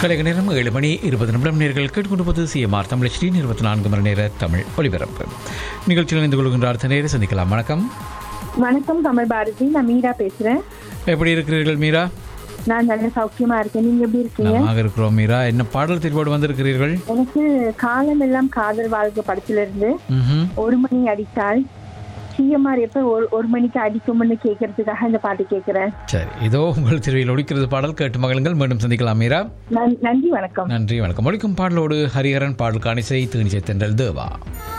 கலைக நேரம் ஏழு மணி இருபது நிமிடம் நேர்கள் கேட்டுக்கொண்டிருப்பது சிஎம்ஆர் தமிழ் ஸ்ரீ இருபத்தி நான்கு மணி நேர தமிழ் ஒலிபரப்பு நிகழ்ச்சியில் இணைந்து கொள்கின்ற அடுத்த நேரம் சந்திக்கலாம் வணக்கம் வணக்கம் தமிழ் பாரதி நான் மீரா பேசுறேன் எப்படி இருக்கிறீர்கள் மீரா நான் நல்ல சௌக்கியமா இருக்கேன் நீங்க எப்படி இருக்கீங்க நலமாக இருக்கிறோம் மீரா என்ன பாடல் திருப்போடு வந்திருக்கிறீர்கள் எனக்கு காலம் எல்லாம் காதல் வாழ்க்கை படத்துல இருந்து ம்ஹும். ஒரு மணி அடித்தால் சிஎம்ஆர் எப்ப ஒரு ஒரு மணிக்கு அடிக்கும்னு கேட்கறதுக்காக இந்த பாட்டு கேட்கிறேன் சரி இதோ உங்கள் திருவியில் ஒழிக்கிறது பாடல் கேட்டு மகளுங்கள் மீண்டும் சந்திக்கலாம் மீரா நன்- நன்றி வணக்கம் நன்றி வணக்கம் ஒழிக்கும் பாடலோடு ஹரிஹரன் பாடல் காணிசை தீனிசை தென்றல் தேவா